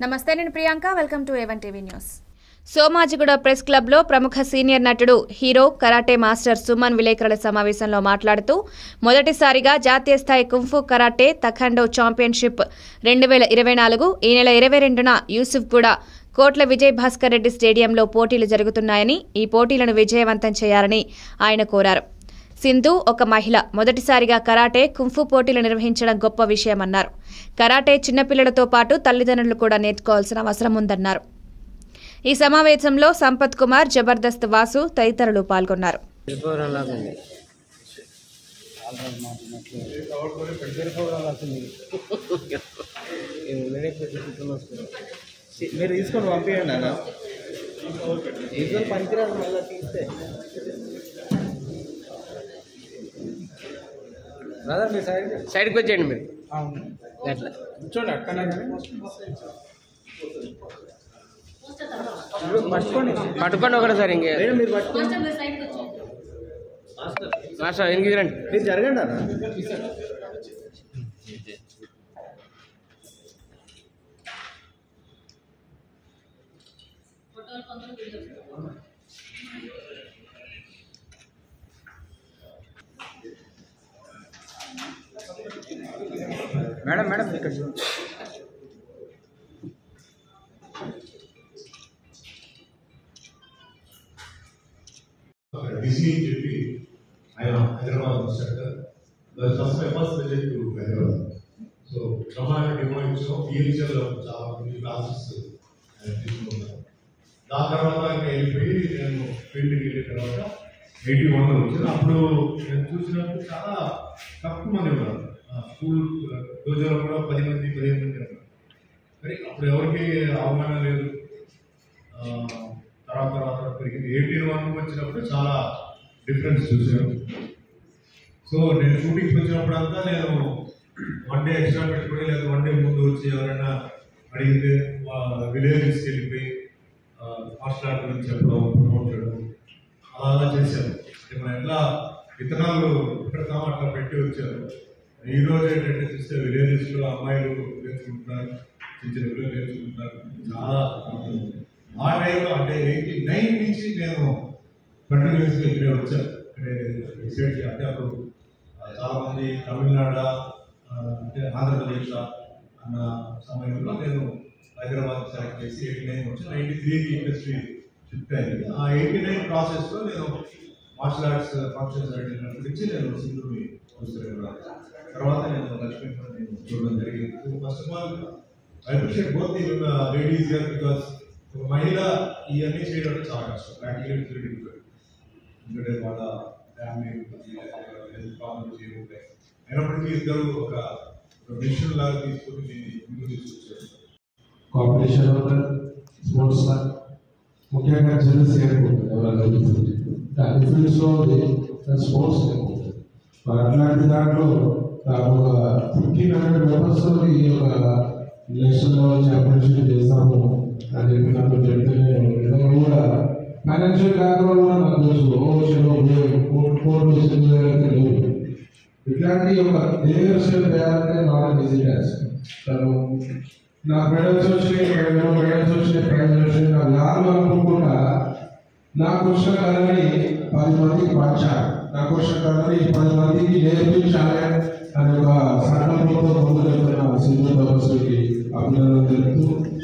నమస్తే నేను Priyanka welcome to A one TV news Somajiguda press క్లబ్లో ప్రముఖ సీనియర్ నటుడు హీరో కరాటే మాస్టర్ సుమన్ విలేకరుల సమావేశంలో మాట్లాడుతూ మొదటిసారిగా జాతీయ స్థాయి కుంఫు కరాటే తఖండో ఛాంపియన్షిప్ రెండు వేల ఇరవై నాలుగు ఈ నెల ఇరవై రెండున యూసుఫ్గూడ కోట్ల విజయ్ భాస్కర్ రెడ్డి స్టేడియంలో పోటీలు జరుగుతున్నాయని ఈ పోటీలను విజయవంతం చేయాలని ఆయన కోరారు సింధు ఒక మహిళ మొదటిసారిగా కరాటే కుంఫు పోటీలు నిర్వహించడం గొప్ప విషయమన్నారు కరాటే చిన్నపిల్లలతో పాటు తల్లిదండ్రులు కూడా నేర్చుకోవాల్సిన అవసరం ఉందన్నారు ఈ సమావేశంలో సంపత్ కుమార్ జబర్దస్త్ వాసు తదితరులు పాల్గొన్నారు వెళ్ళిపోవడంలాగుంది మీరు తీసుకొని పంపించండి అన్న తీసుకొని పనికిరాదు మళ్ళీ తీస్తే బ్రదర్ మీ సైడ్ సైడ్కి వచ్చేయండి మీరు అట్లా కూర్చోండి అక్కడనే పట్టుకోండి పట్టుకోండి ఒకటేసారి ఇంకే మేడం మీరు పట్టుకోండి మాస్టర్ ఇంటికి రండి మీరు జరగండి అన్న మేడం మేడం ఇక్కడ చూడండి బిజీ అని చెప్పి ఆయన హైదరాబాద్ వచ్చాక first my first visit to Hyderabad so బ్రహ్మాండ డెమో ఇచ్చాం పిహెచ్ఎల్ చాలా మంది క్లాసెస్ తీసుకున్నాను దాని తర్వాత ఇంకా వెళ్ళిపోయి నేను ఫీల్డ్కి వెళ్ళిన తర్వాత ఎయిటీ వన్లో వచ్చాను అప్పుడు నేను చూసినప్పుడు చాలా తక్కువ మంది ఉన్నారు ఆ స్కూల్ రోజుల్లో కూడా పది మంది పదిహేను మంది ఉన్నారు మరి అప్పుడు ఎవరికి అవమానం లేదు ఆ, తర్వాత తర్వాత పెరిగింది ఎయిటీన్ వన్ వచ్చినప్పుడు చాలా డిఫరెన్స్ చూసాను సో నేను షూటింగ్కి వచ్చినప్పుడంతా నేను వన్ డే ఎక్స్ట్రా పెట్టుకుని లేదా వన్ డే ముందు వచ్చి ఎవరైనా అడిగితే విలేజెస్కి వెళ్ళిపోయి మార్షల్ ఆర్ట్ గురించి చెప్పడం ప్రమోట్ చేయడం అలా అలా చేశాను అంటే మనం ఎట్లా విత్తనాలు పెడతామో అట్లా పెట్టి వచ్చారు ఈ రోజు ఏంటంటే చూస్తే విలేజెస్లో అమ్మాయిలు నేర్చుకుంటున్నారు చిన్న చిన్న పిల్లలు నేర్చుకుంటున్నారు చాలా ఆనందం. ఆ టైంలో అంటే ఎయిటీ నైన్ నుంచి నేను కంటిన్యూస్గా ఇక్కడే వచ్చాను ఇక్కడే రీసెర్చ్ అంటే అప్పుడు ఆ, చాలా మంది తమిళనాడు ఆ, అంటే ఆంధ్రప్రదేశ్ అన్న సమయంలో నేను హైదరాబాద్ సెలెక్ట్ చేసి ఎయిటీ నైన్ వచ్చి నైన్టీ త్రీకి ఇండస్ట్రీ షిఫ్ట్ అయింది ఆ ఎయిటీ నైన్ ప్రాసెస్లో నేను మార్షల్ ఆర్ట్స్ ఫంక్షన్స్ అడిగినప్పటి నుంచి నేను సింధుని చూస్తున్నాను తర్వాత నేను లక్ష్మీ నేను చూడడం జరిగింది first of all I appreciate both the ladies here because ఒక మహిళ ఇవన్నీ చేయడం అంటే చాలా కష్టం ప్రాక్టికల్ ఇట్స్ వెరీ డిఫికల్ట్ ఎందుకంటే వాళ్ళ ఫ్యామిలీ హెల్త్ ప్రాబ్లమ్స్ ఉంటాయి అయినప్పటికీ ఇద్దరు ఒక ఒక మిషన్ లాగా తీసుకొని దీన్ని ముందుకు తీసుకొచ్చారు కాంపిటీషన్ అవుతారు స్పోర్ట్స్ ముఖ్యంగా జెల్స్ ఎక్కువ ఎవరైనా చూస్తుంది దాని ఫీల్డ్స్లో ఉంది స్పోర్ట్స్ ఎక్కువ మరి అట్లాంటి దాంట్లో నాకు ఒక ఫిఫ్టీన్ హండ్రెడ్ మెంబర్స్ ఈ యొక్క నేషనల్ లెవెల్ ఛాంపియన్షిప్ చేస్తాము అని చెప్పి నాకు చెప్తే నేను నిజంగా కూడా ఫైనాన్షియల్ బ్యాక్గ్రౌండ్ కూడా నాకు తెలుసు ఓషన్లో కోర్టు కోర్టు అయితే లేవు ఇట్లాంటి ఒక దేవసేవ చేయాలంటే నాట్ ఈజీ టాస్క్ తను నా మెడల్స్ వచ్చినాయి ఎన్నో మెడల్స్ వచ్చినాయి ప్రైజ్ వచ్చినాయి నా లాభం అనుకోకుండా నా కృష్ణ కళని పది మందికి పంచాలి నా కృష్ణ కళని పది మందికి నేర్పించాలి అనే ఒక సంకల్పంతో ముందుకెళ్తున్న సింధు తపస్సుకి అభినందన తెలుపుతూ